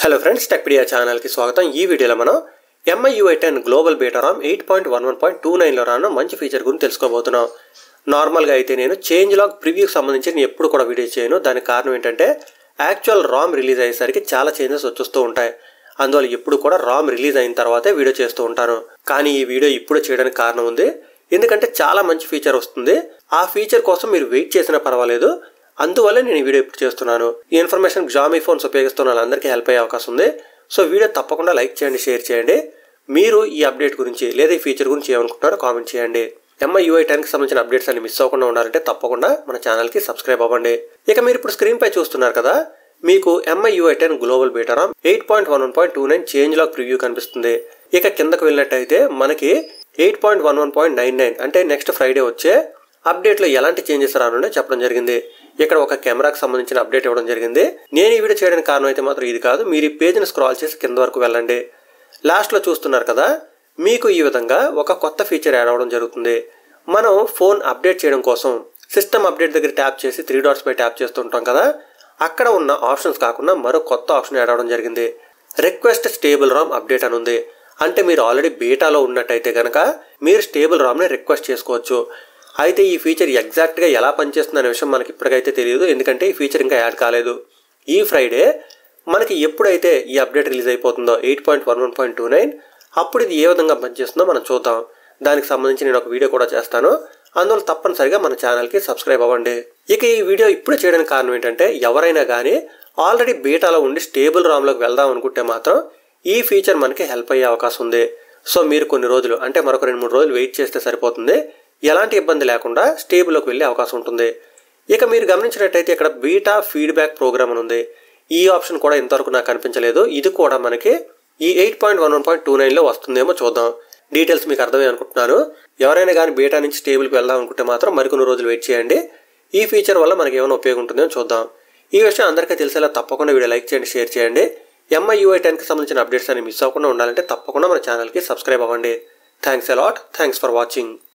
hello friends Techpedia ఛానల్కి స్వాగతం ఈ వీడియోలో మనం MI UI ten global beta ROM eight point one one point two నైన్లో రాను మంచి ఫీచర్ గురించి తెలుసుకోబోతున్నాం నార్మల్గా అయితే నేను చేంజ్ లాగ్ ప్రివ్యూకి సంబంధించి నేను ఎప్పుడు కూడా వీడియో చేయను దానికి కారణం ఏంటంటే యాక్చువల్ రామ్ రిలీజ్ అయ్యేసరికి చాలా చేంజెస్ వచ్చేస్తూ ఉంటాయి అందువల్ల ఎప్పుడు కూడా రామ్ రిలీజ్ అయిన తర్వాతే వీడియో చేస్తూ ఉంటాను కానీ ఈ వీడియో ఇప్పుడు చేయడానికి కారణం ఉంది ఎందుకంటే చాలా మంచి ఫీచర్ వస్తుంది ఆ ఫీచర్ కోసం మీరు వెయిట్ చేసినా పర్వాలేదు అందువల్ల నేను ఈ వీడియో ఇప్పుడు చేస్తున్నాను ఈ ఇన్ఫర్మేషన్ జామీ ఫోన్స్ ఉపయోగిస్తున్న వాళ్ళందరికీ హెల్ప్ అయ్యే అవకాశం ఉంది సో వీడియో తప్పకుండా లైక్ చేయండి షేర్ చేయండి మీరు ఈ అప్డేట్ గురించి లేదా ఈ ఫీచర్ గురించి ఏమనుకుంటున్నారో కామెంట్ చేయండి ఎంఐ యూఐ టెన్కి సంబంధించిన అప్డేట్స్ అన్ని మిస్ అవ్వకుండా ఉండాలంటే తప్పకుండా మన ఛానల్కి సబ్స్క్రైబ్ అవ్వండి ఇక మీరు ఇప్పుడు స్క్రీన్ పై చూస్తున్నారు కదా మీకు MI UI ten global beta ROM eight point one one point two nine changelog preview కనిపిస్తుంది ఇక కిందకు వెళ్ళినట్టయితే మనకి eight point one one point nine nine అంటే నెక్స్ట్ ఫ్రైడే వచ్చే అప్డేట్లో ఎలాంటి చేంజెస్ రానుండే చెప్పడం జరిగింది ఇక్కడ ఒక కెమెరాకి సంబంధించిన అప్డేట్ ఇవ్వడం జరిగింది నేను ఈ వీడియో చేయడానికి కారణం అయితే మాత్రం ఇది కాదు మీరు ఈ పేజ్ని స్క్రాల్ చేసి కింద వరకు వెళ్ళండి లాస్ట్లో చూస్తున్నారు కదా మీకు ఈ విధంగా ఒక కొత్త ఫీచర్ యాడ్ అవ్వడం జరుగుతుంది మనం ఫోన్ అప్డేట్ చేయడం కోసం సిస్టమ్ అప్డేట్ దగ్గర ట్యాప్ చేసి త్రీ డాట్స్ పై ట్యాప్ చేస్తుంటాం కదా అక్కడ ఉన్న ఆప్షన్స్ కాకుండా మరో కొత్త ఆప్షన్ యాడ్ అవ్వడం జరిగింది రిక్వెస్ట్ స్టేబుల్ రామ్ అప్డేట్ అని ఉంది అంటే మీరు ఆల్రెడీ బీటాలో ఉన్నట్టయితే కనుక మీరు స్టేబుల్ రామ్ని రిక్వెస్ట్ చేసుకోవచ్చు అయితే ఈ ఫీచర్ ఎగ్జాక్ట్గా ఎలా పనిచేస్తుంది అనే విషయం మనకి ఇప్పటికైతే తెలియదు ఎందుకంటే ఈ ఫీచర్ ఇంకా యాడ్ కాలేదు ఈ ఫ్రైడే మనకి ఎప్పుడైతే ఈ అప్డేట్ రిలీజ్ అయిపోతుందో eight point one one point two nine అప్పుడు ఇది ఏ విధంగా పనిచేస్తుందో మనం చూద్దాం దానికి సంబంధించి నేను ఒక వీడియో కూడా చేస్తాను అందువల్ల తప్పనిసరిగా మన ఛానల్కి సబ్స్క్రైబ్ అవ్వండి ఇక ఈ వీడియో ఇప్పుడే చేయడానికి కారణం ఏంటంటే ఎవరైనా కానీ ఆల్రెడీ బీటాలో ఉండి స్టేబుల్ రామ్లోకి వెళ్దాం అనుకుంటే మాత్రం ఈ ఫీచర్ మనకి హెల్ప్ అయ్యే అవకాశం ఉంది సో మీరు కొన్ని రోజులు అంటే మరొక రెండు మూడు రోజులు వెయిట్ చేస్తే సరిపోతుంది ఎలాంటి ఇబ్బంది లేకుండా స్టేబుల్లోకి వెళ్ళే అవకాశం ఉంటుంది ఇక మీరు గమనించినట్టయితే ఇక్కడ బీటా ఫీడ్బ్యాక్ ప్రోగ్రామ్ అని ఉంది ఈ ఆప్షన్ కూడా ఇంతవరకు నాకు కనిపించలేదు ఇది కూడా మనకి ఈ eight point one one point two నైన్లో వస్తుందేమో చూద్దాం డీటెయిల్స్ మీకు అర్థమే అనుకుంటున్నాను ఎవరైనా కానీ బీటా నుంచి స్టేబుల్కి వెళ్దాం అనుకుంటే మాత్రం మరికొన్ని రోజులు వెయిట్ చేయండి ఈ ఫీచర్ వల్ల మనకి ఏమైనా ఉపయోగం ఉంటుందో చూద్దాం ఈ విషయం అందరికీ తెలిసేలా తప్పకుండా వీడియో లైక్ చేయండి షేర్ చేయండి ఎంఐ యూఐ టెన్కి సంబంధించిన అప్డేట్స్ అని మిస్ అవ్వకుండా ఉండాలంటే తప్పకుండా మన ఛానల్కి సబ్స్క్రైబ్ అవ్వండి thanks a lot thanks for watching